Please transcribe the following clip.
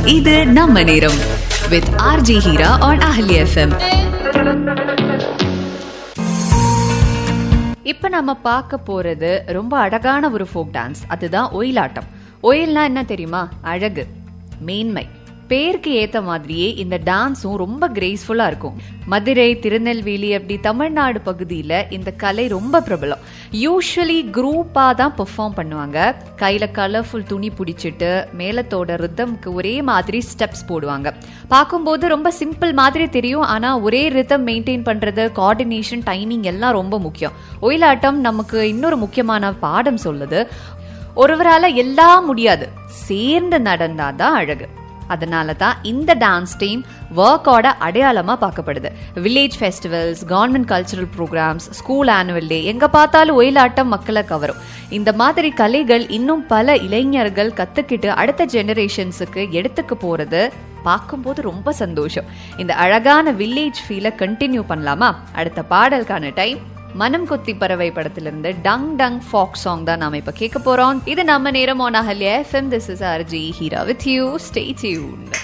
இது நம்ம நேரம் with RJ Heera on Ahalya FM இப்ப நம்ம பார்க்க போறது ரொம்ப அழகான ஒரு ஃபோக் டான்ஸ் அதுதான் ஒயிலாட்டம் ஒயில்னா என்ன தெரியுமா அழகு மேன்மை பேருக்கு ஏத்த மாதிரியே இந்த டான்ஸும் ரொம்ப கிரேஸ்ஃபுல்லா இருக்கும் மதுரை திருநெல்வேலி அப்படி தமிழ்நாடு பகுதியில இந்த கலை ரொம்ப பிரபலம் யூஸ்வலி குரூப்பா தான் பெர்ஃபார்ம் பண்ணுவாங்க கையில கலர்ஃபுல் துணி பிடிச்சிட்டு மேலத்தோட ரிதம்க்கு ஒரே மாதிரி ஸ்டெப்ஸ் போடுவாங்க பார்க்கும்போது ரொம்ப சிம்பிள் மாதிரி தெரியும் ஆனா ஒரே ரிதம் மெயின்டைன் பண்றது கோஆர்டினேஷன் டைமிங் எல்லாம் ரொம்ப முக்கியம் ஒயிலாட்டம் நமக்கு இன்னொரு முக்கியமான பாடம் சொல்லுது ஒருவரால எல்லாம் முடியாது சேர்ந்து நடந்தாதான் அழகு அதனால தான் இந்த டான்ஸ் டீம் ஒர்க்கோட அடையாளமா பார்க்கப்படுது village festivals government cultural programs school annual day எங்க பார்த்தாலும் ஒயிலாட்டம் மக்களை கவரும் இந்த மாதிரி கலைகள் இன்னும் பல இளைஞர்கள் கத்துக்கிட்டு அடுத்த ஜெனரேஷன்ஸுக்கு எடுத்துக்க போறது பார்க்கும்போது ரொம்ப சந்தோஷம் இந்த அழகான வில்லேஜ் ஃபீலை கண்டினியூ பண்ணலாமா அடுத்த பாடலுக்கான டைம் மனம் கொத்தி பறவை படத்திலிருந்து டங் டங் ஃபாக் சாங் தான் நாம இப்ப கேட்க போறோம் இது நம்ம நேரம் on Ahalya FM this is RJ Heera with you stay tune